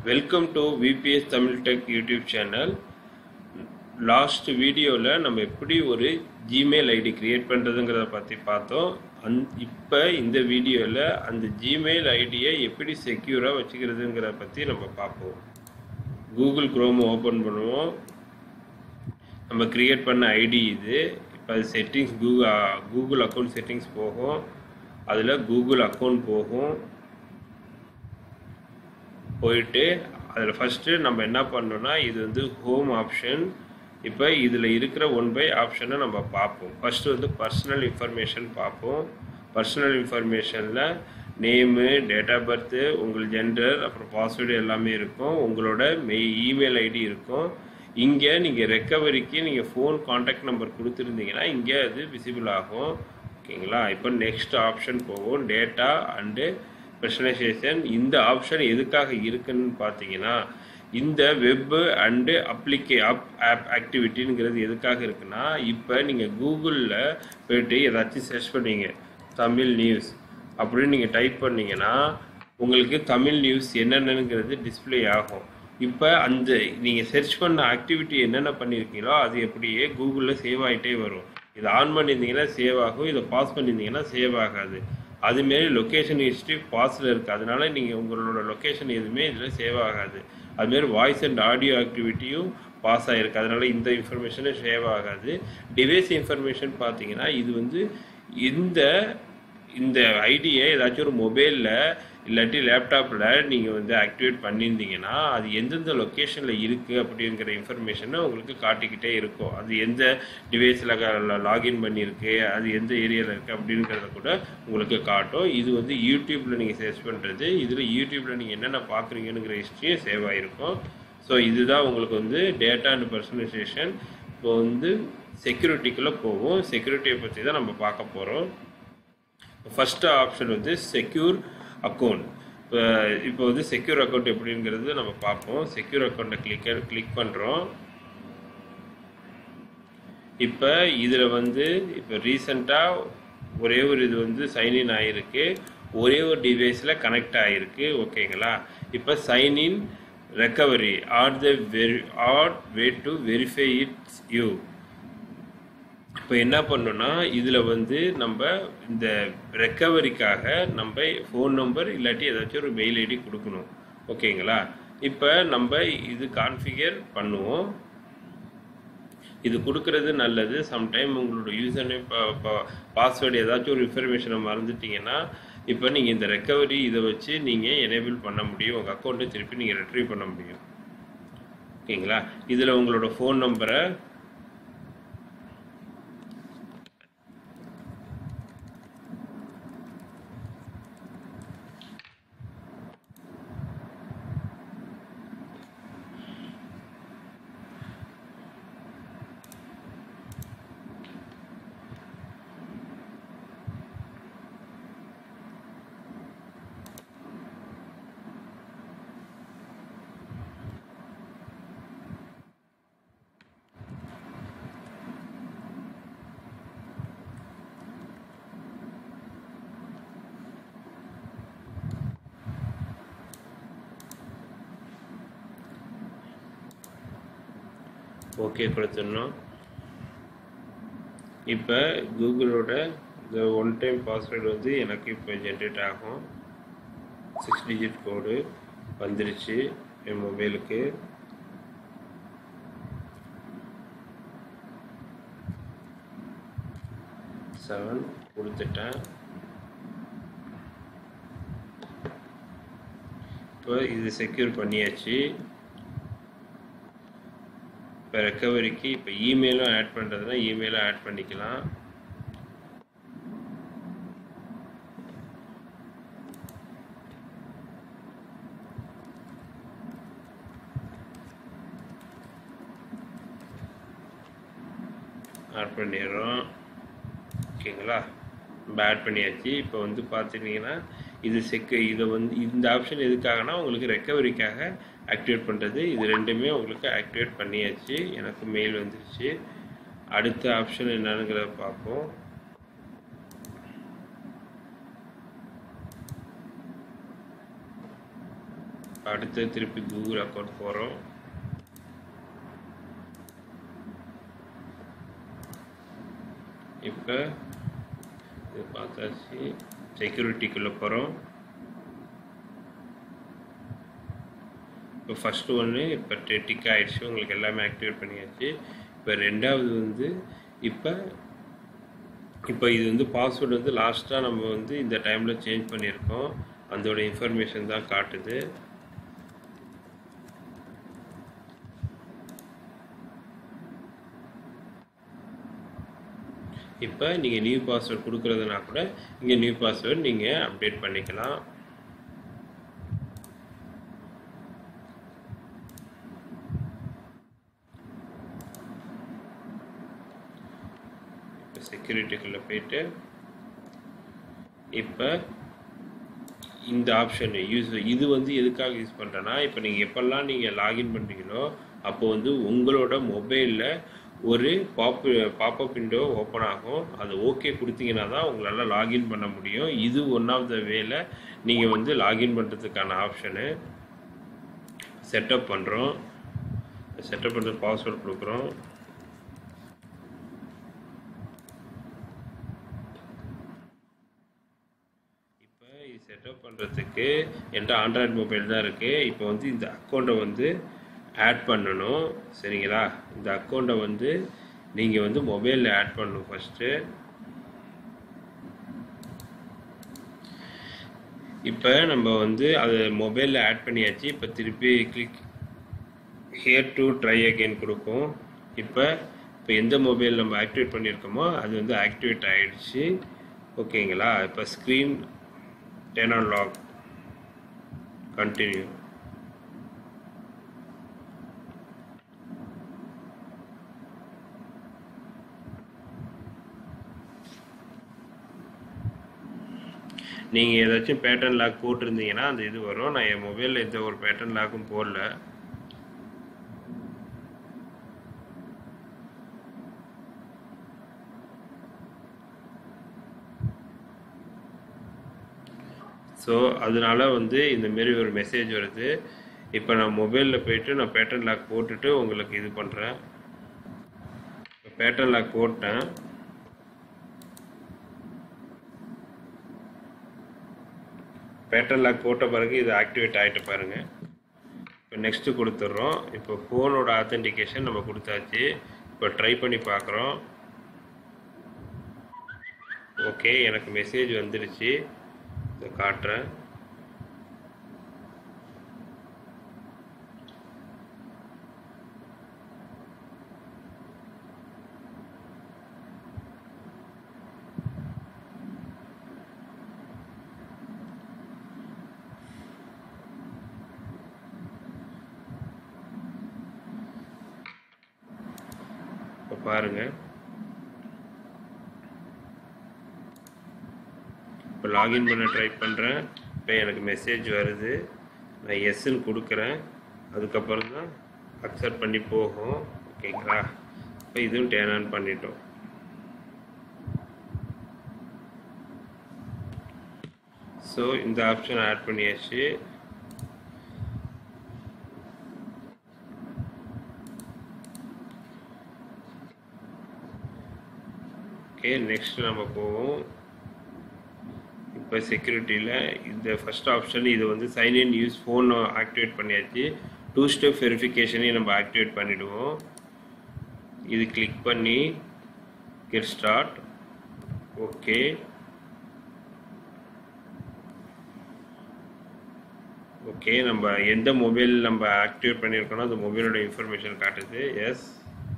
welcome to VBS Tamil tech YouTube channel last வீடியோவில் நம்ம எப்படி ஒரு ஜிமெயில் ஐடி கிரியேட் பண்ணுறதுங்கிறத பற்றி பார்த்தோம் அந் இப்போ இந்த வீடியோவில் அந்த ஜிமெயில் ஐடியை எப்படி செக்யூராக வச்சுக்கிறதுங்கிறத பற்றி நம்ம பார்ப்போம் கூகுள் குரோம் ஓப்பன் பண்ணுவோம் நம்ம கிரியேட் பண்ண ஐடி இது இப்போ அது settings Google Google account settings போகும் அதில் கூகுள் அக்கௌண்ட் போகும் போயிட்டு அதில் ஃபஸ்ட்டு நம்ம என்ன பண்ணோம்னா இது வந்து ஹோம் ஆப்ஷன் இப்போ இதில் இருக்கிற ஒன் பை ஆப்ஷனை நம்ம பார்ப்போம் ஃபஸ்ட்டு வந்து பர்சனல் இன்ஃபர்மேஷன் பார்ப்போம் பர்சனல் இன்ஃபர்மேஷனில் நேமு டேட் ஆஃப் பர்த்து உங்கள் ஜெண்டர் அப்புறம் பாஸ்வேர்டு எல்லாமே இருக்கும் உங்களோட மெய் இமெயில் ஐடி இருக்கும் இங்கே நீங்கள் ரெக்கவரிக்கு நீங்கள் ஃபோன் காண்டாக்ட் நம்பர் கொடுத்துருந்தீங்கன்னா இங்கே அது விசிபிள் ஆகும் ஓகேங்களா இப்போ நெக்ஸ்ட் ஆப்ஷன் போகும் டேட்டா அண்டு பர்சனலைசேஷன் இந்த ஆப்ஷன் எதுக்காக இருக்குன்னு பார்த்தீங்கன்னா இந்த வெப்பு அண்டு அப்ளிகே அப் ஆப் ஆக்டிவிட்டிங்கிறது எதுக்காக இருக்குன்னா இப்போ நீங்கள் கூகுளில் போயிட்டு ஏதாச்சும் சர்ச் பண்ணீங்க தமிழ் நியூஸ் அப்படின்னு நீங்கள் டைப் பண்ணீங்கன்னா உங்களுக்கு தமிழ் நியூஸ் என்னென்னங்கிறது டிஸ்பிளே ஆகும் இப்போ அந்த நீங்கள் சர்ச் பண்ண ஆக்டிவிட்டி என்னென்ன பண்ணியிருக்கீங்களோ அது எப்படியே கூகுளில் சேவ் ஆகிட்டே வரும் இதை ஆன் பண்ணியிருந்தீங்கன்னா சேவ் ஆகும் இதை பாஸ் பண்ணியிருந்தீங்கன்னா சேவ் ஆகாது அதுமாரி லொக்கேஷன் ஹிஸ்ட்ரி பாஸில் இருக்குது அதனால நீங்கள் உங்களோட லொக்கேஷன் எதுவுமே இதில் சேவ் ஆகாது அதுமாரி வாய்ஸ் அண்ட் ஆடியோ ஆக்டிவிட்டியும் பாஸ் ஆகிருக்கு அதனால இந்த இன்ஃபர்மேஷனும் சேவ் ஆகாது டிவைஸ் இன்ஃபர்மேஷன் பார்த்தீங்கன்னா இது வந்து இந்த இந்த ஐடியை ஏதாச்சும் ஒரு மொபைலில் இல்லாட்டி லேப்டாப்பில் நீங்கள் வந்து ஆக்டிவேட் பண்ணியிருந்தீங்கன்னா அது எந்தெந்த லொக்கேஷனில் இருக்குது அப்படிங்கிற இன்ஃபர்மேஷனை உங்களுக்கு காட்டிக்கிட்டே இருக்கும் அது எந்த டிவைஸில் லாகின் பண்ணியிருக்கு அது எந்த ஏரியாவில் இருக்குது அப்படிங்கிறத கூட உங்களுக்கு காட்டும் இது வந்து யூடியூப்பில் நீங்கள் சர்ச் பண்ணுறது இதில் யூடியூப்பில் நீங்கள் என்னென்ன பார்க்குறீங்கங்கிற ஹிஸ்ட்ரியும் சேவ் ஆகிருக்கும் ஸோ இதுதான் உங்களுக்கு வந்து டேட்டா அண்ட் பர்சனலைசேஷன் இப்போ வந்து செக்யூரிட்டிக்குள்ளே போகும் செக்யூரிட்டியை பற்றி தான் நம்ம பார்க்க போகிறோம் ஃபஸ்ட்டு ஆப்ஷன் வந்து செக்யூர் அக்கௌண்ட் இப்போ இப்போ வந்து செக்யூர் அக்கௌண்ட் எப்படிங்கிறது நம்ம பார்ப்போம் செக்யூர் அக்கௌண்ட்டை கிளிக் கிளிக் பண்ணுறோம் இப்போ இதில் வந்து இப்போ ரீசண்டாக ஒரே ஒரு இது வந்து சைன்இன் ஆகிருக்கு ஒரே ஒரு டிவைஸில் கனெக்ட் ஆகிருக்கு ஓகேங்களா இப்போ sign in recovery are the very are way to verify it's you இப்போ என்ன பண்ணோன்னா இதில் வந்து நம்ம இந்த ரெக்கவரிக்காக நம்ம ஃபோன் நம்பர் இல்லாட்டி ஏதாச்சும் ஒரு மெயில் ஐடி கொடுக்கணும் ஓகேங்களா இப்போ நம்ம இது கான்ஃபிகர் பண்ணுவோம் இது கொடுக்கறது நல்லது சம்டைம் உங்களோட யூசர் நேம் பாஸ்வேர்டு ஏதாச்சும் ஒரு இன்ஃபர்மேஷனை மறந்துட்டீங்கன்னா இப்போ நீங்கள் இந்த ரெக்கவரி இதை வச்சு நீங்கள் எனேபிள் பண்ண முடியும் உங்கள் அக்கௌண்ட்டை திருப்பி நீங்கள் ரெட்ரீவ் பண்ண முடியும் ஓகேங்களா இதில் உங்களோட ஃபோன் நம்பரை ஓகே கொடுத்துடணும் இப்போ கூகுளோட இந்த ஒன் டைம் பாஸ்வேர்டு வந்து எனக்கு இப்போ ஜென்ரேட் ஆகும் சிக்ஸ் டிஜிட் கோடு வந்துருச்சு என் மொபைலுக்கு செவன் கொடுத்துட்டேன் இப்போ இது செக்யூர் பண்ணியாச்சு இப்போ ரெக்கவரிக்கு இப்போ இமெயிலும் ஆட் பண்ணுறதுனா இமெயிலும் ஆட் பண்ணிக்கலாம் ஆட் பண்ணிடுறோம் ஓகேங்களா நம்ம ஆட் பண்ணியாச்சு இப்போ வந்து பார்த்துட்டிங்கன்னா இது செக்கு இதை வந்து இந்த ஆப்ஷன் எதுக்காகனா உங்களுக்கு ரெக்கவரிக்காக ஆக்டிவேட் பண்ணுறது இது ரெண்டுமே உங்களுக்கு ஆக்டிவேட் பண்ணியாச்சு எனக்கு மெயில் வந்துருச்சு அடுத்த ஆப்ஷன் என்னங்கிறத பார்ப்போம் அடுத்து திருப்பி கூகுள் அக்கௌண்ட் போகிறோம் இப்போ இது பார்த்தாச்சு செக்யூரிட்டிக்குள்ளே போகிறோம் இப்போ ஃபஸ்ட்டு ஒன்று இப்போ டிக் ஆகிடுச்சு உங்களுக்கு எல்லாமே ஆக்டிவேட் பண்ணியாச்சு இப்போ ரெண்டாவது வந்து இப்போ இப்போ இது வந்து பாஸ்வேர்டு வந்து லாஸ்ட்டாக நம்ம வந்து இந்த டைமில் சேஞ்ச் பண்ணியிருக்கோம் அதோட இன்ஃபர்மேஷன் தான் காட்டுது இப்போ நீங்கள் நியூ பாஸ்வேர்ட் கொடுக்குறதுனா கூட இங்கே நியூ பாஸ்வேர்ட் நீங்கள் அப்டேட் பண்ணிக்கலாம் இப்போ செக்யூரிட்டிக்குள்ளே போயிட்டு இப்போ இந்த ஆப்ஷன் யூஸ் இது வந்து எதுக்காக யூஸ் பண்ணுறேன்னா இப்போ நீங்கள் எப்போல்லாம் நீங்கள் லாகின் பண்ணுறீங்களோ அப்போ வந்து உங்களோட மொபைலில் ஒரு பாப்பு பாப்பப் விண்டோ ஓப்பன் ஆகும் அது ஓகே கொடுத்தீங்கன்னா தான் உங்களால் லாகின் பண்ண முடியும் இது ஒன் ஆஃப் த வேல நீங்கள் வந்து லாகின் பண்ணுறதுக்கான ஆப்ஷனு செட்டப் பண்ணுறோம் செட்டப் பண்ணுறது பாஸ்வேர்ட் கொடுக்குறோம் இப்போ இது செட்டப் பண்ணுறதுக்கு என்கிட்ட ஆண்ட்ராய்டு மொபைல் தான் இருக்குது இப்போ வந்து இந்த அக்கௌண்ட்டை வந்து ஆட் பண்ணணும் சரிங்களா இந்த அக்கௌண்ட்டை வந்து நீங்கள் வந்து மொபைலில் ஆட் பண்ணணும் ஃபஸ்ட்டு இப்போ நம்ம வந்து அது மொபைலில் ஆட் பண்ணியாச்சு இப்போ திருப்பி click here to try again கொடுப்போம் இப்போ இப்போ எந்த மொபைல் நம்ம ஆக்டிவேட் பண்ணியிருக்கோமோ அது வந்து ஆக்டிவேட் ஆகிடுச்சு ஓகேங்களா இப்போ screen turn on lock continue நீங்கள் ஏதாச்சும் பேட்டர்ன் லாக் போட்டிருந்தீங்கன்னா அந்த இது வரும் நான் என் மொபைலில் எந்த ஒரு பேட்டர்ன் லாக்கும் போடல ஸோ அதனால வந்து இந்த மாரி ஒரு மெசேஜ் வருது இப்போ நான் மொபைலில் போயிட்டு நான் பேட்டர்ன் லாக் போட்டுட்டு உங்களுக்கு இது பண்ணுறேன் பேட்டர்ன் லாக் போட்டேன் பேட்டர்ன் லாக் போட்ட பிறகு இது ஆக்டிவேட் ஆகிட்டு பாருங்கள் இப்போ நெக்ஸ்ட்டு கொடுத்துட்றோம் இப்போ ஃபோனோட ஆத்தென்டிகேஷன் நம்ம கொடுத்தாச்சு இப்போ ட்ரை பண்ணி பார்க்குறோம் ஓகே எனக்கு மெசேஜ் வந்துடுச்சு இதை காட்டுறேன் இப்போ பாருங்கள் இப்போ லாகின் பண்ண ட்ரை பண்ணுறேன் இப்போ எனக்கு மெசேஜ் வருது நான் எஸ்ன்னு கொடுக்குறேன் அதுக்கப்புறம் தான் அக்செப்ட் பண்ணி போகும் ஓகேங்களா இப்போ இதுவும் டேன் ஆன் பண்ணிட்டோம் ஸோ இந்த ஆப்ஷன் ஆட் பண்ணியாச்சு ஓகே நெக்ஸ்ட் நம்ம போவோம் இப்போ செக்யூரிட்டியில் இந்த ஃபஸ்ட் ஆப்ஷன் இது வந்து sign in use phone activate பண்ணியாச்சு டூ ஸ்டெப் வெரிஃபிகேஷனையும் நம்ம ஆக்டிவேட் பண்ணிவிடுவோம் இது கிளிக் பண்ணி கெட் ஸ்டார்ட் ஓகே ஓகே நம்ம எந்த மொபைல் நம்ம ஆக்டிவேட் பண்ணியிருக்கோனோ அந்த மொபைலோட இன்ஃபர்மேஷன் காட்டுது எஸ்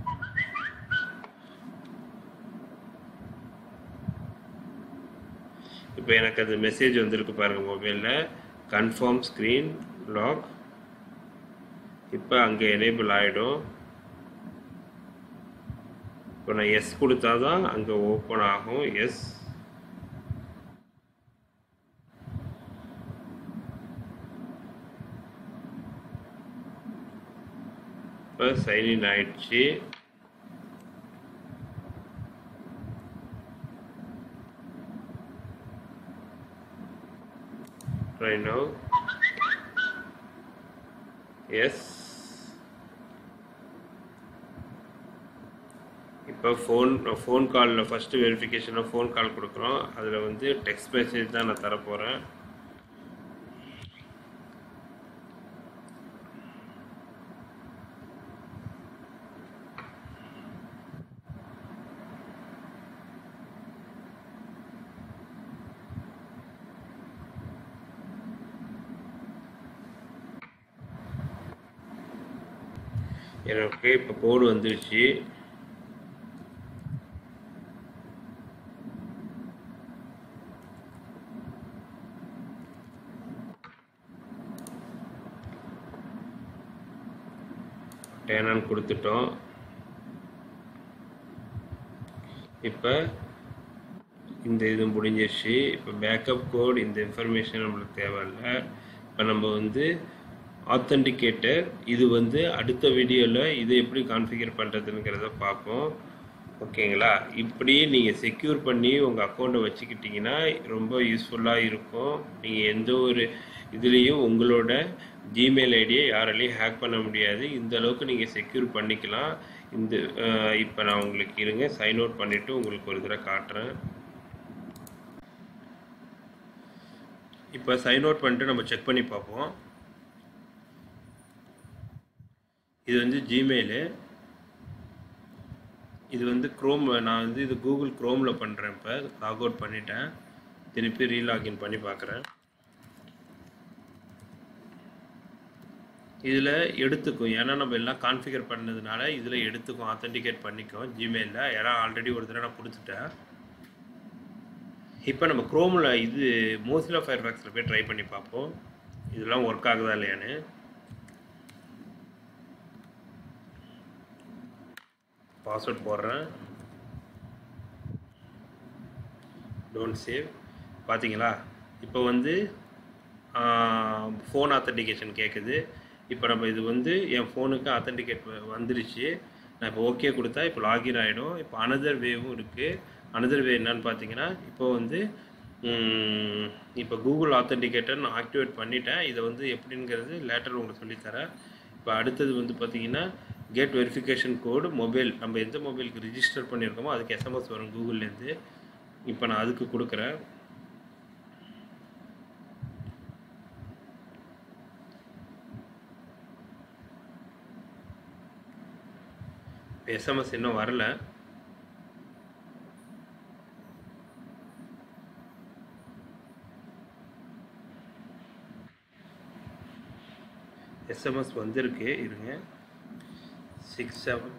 இப்போ எனக்கு அது மெசேஜ் வந்திருக்கு பாருங்கள் மொபைலில் கன்ஃபார்ம் ஸ்க்ரீன் லாக் இப்போ அங்கே எனேபிள் ஆகிடும் இப்போ நான் எஸ் கொடுத்தா தான் அங்கே ஓப்பன் ஆகும் எஸ் இப்போ சைன்இன் ஆயிடுச்சு right now எஸ் இப்போ ஃபோன் ஃபோன் காலில் ஃபஸ்ட்டு வெரிஃபிகேஷனில் ஃபோன் கால் கொடுக்குறோம் அதில் வந்து டெக்ஸ்ட் மெசேஜ் தான் நான் தரப்போகிறேன் எனக்கு இப்போ கோடு வந்துருச்சு டேனான்னு கொடுத்துட்டோம் இப்போ இந்த இது முடிஞ்சிருச்சு இப்போ பேக்கப் கோட் இந்த இன்ஃபர்மேஷன் நம்மளுக்கு தேவையில்ல இப்போ நம்ம வந்து ஆத்தென்டிகேட்டர் இது வந்து அடுத்த வீடியோவில் இதை எப்படி கான்ஃபிகர் பண்ணுறதுங்கிறத பார்ப்போம் ஓகேங்களா இப்படி நீங்கள் செக்யூர் பண்ணி உங்கள் அக்கௌண்ட்டை வச்சுக்கிட்டிங்கன்னா ரொம்ப யூஸ்ஃபுல்லாக இருக்கும் நீங்கள் எந்த ஒரு இதுலேயும் உங்களோட ஜிமெயில் ஐடியை யாராலையும் ஹேக் பண்ண முடியாது இந்த அளவுக்கு நீங்கள் செக்யூர் பண்ணிக்கலாம் இந்த இப்போ நான் உங்களுக்கு இருங்க சைன் அவுட் பண்ணிவிட்டு உங்களுக்கு ஒரு தடவை காட்டுறேன் இப்போ சைன் அவுட் பண்ணிட்டு நம்ம செக் பண்ணி பார்ப்போம் இது வந்து ஜிமெயிலு இது வந்து க்ரோம் நான் வந்து இது கூகுள் க்ரோமில் பண்ணுறேன் இப்போ லாக் அவுட் பண்ணிட்டேன் திருப்பி ரீலாகின் பண்ணி பார்க்குறேன் இதில் எடுத்துக்கும் ஏன்னா நம்ம எல்லாம் கான்ஃபிகர் பண்ணதுனால இதில் எடுத்துக்கும் ஆத்தென்டிகேட் பண்ணிக்கும் ஜிமெயிலில் ஏன்னா ஆல்ரெடி ஒரு தடவை நான் கொடுத்துட்டேன் இப்போ நம்ம க்ரோமில் இது மோசிலா ஃபயர் ஃபேக்ஸில் போய் ட்ரை பண்ணி பார்ப்போம் இதெல்லாம் ஒர்க் ஆகுதா இல்லையான்னு பாஸ்வேர்ட் போடுறேன் டோன்ட் சேவ் பார்த்தீங்களா இப்போ வந்து ஃபோன் ஆத்தென்டிகேஷன் கேட்குது இப்போ நம்ம இது வந்து என் ஃபோனுக்கு ஆத்தென்டிகேட் வந்துருச்சு நான் இப்போ ஓகே கொடுத்தா இப்போ லாகின் ஆகிடும் இப்போ அனதர் வேவும் இருக்குது அனதர் வே என்னன்னு பார்த்தீங்கன்னா இப்போ வந்து இப்போ கூகுள் ஆத்தென்டிகேட்டர் நான் ஆக்டிவேட் பண்ணிட்டேன் இதை வந்து எப்படிங்கிறது லேட்டர் உங்களுக்கு சொல்லித்தரேன் இப்போ அடுத்தது வந்து பார்த்தீங்கன்னா கேட் வெரிஃபிகேஷன் கோடு மொபைல் நம்ம எந்த மொபைலுக்கு ரிஜிஸ்டர் பண்ணியிருக்கோமோ அதுக்கு எஸ்எம்எஸ் வரும் கூகுள்லேருந்து இப்போ நான் அதுக்கு கொடுக்குறேன் எஸ்எம்எஸ் இன்னும் வரல எஸ்எம்எஸ் வந்திருக்கு இருங்க சிக்ஸ் செவன்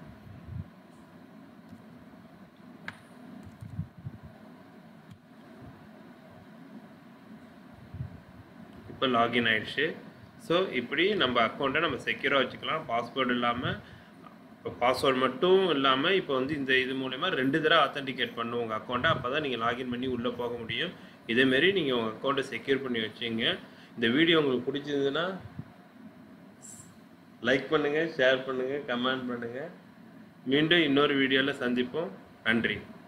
இப்போ லாகின் ஆயிடுச்சு ஸோ இப்படி நம்ம அக்கௌண்ட்டை நம்ம செக்யூராக வச்சுக்கலாம் பாஸ்வேர்டு இல்லாமல் இப்போ பாஸ்வேர்டு மட்டும் இல்லாமல் இப்போ வந்து இந்த இது மூலயமா ரெண்டு தடவை ஆத்தென்டிகேட் பண்ணும் உங்கள் அக்கௌண்ட்டை அப்போ தான் நீங்கள் லாகின் பண்ணி உள்ளே போக முடியும் இதேமாரி நீங்கள் உங்கள் அக்கௌண்ட்டை செக்யூர் பண்ணி வச்சுங்க இந்த வீடியோ உங்களுக்கு பிடிச்சிருந்ததுன்னா லைக் பண்ணுங்கள் ஷேர் பண்ணுங்கள் கமெண்ட் பண்ணுங்கள் மீண்டும் இன்னொரு வீடியோவில் சந்திப்போம் நன்றி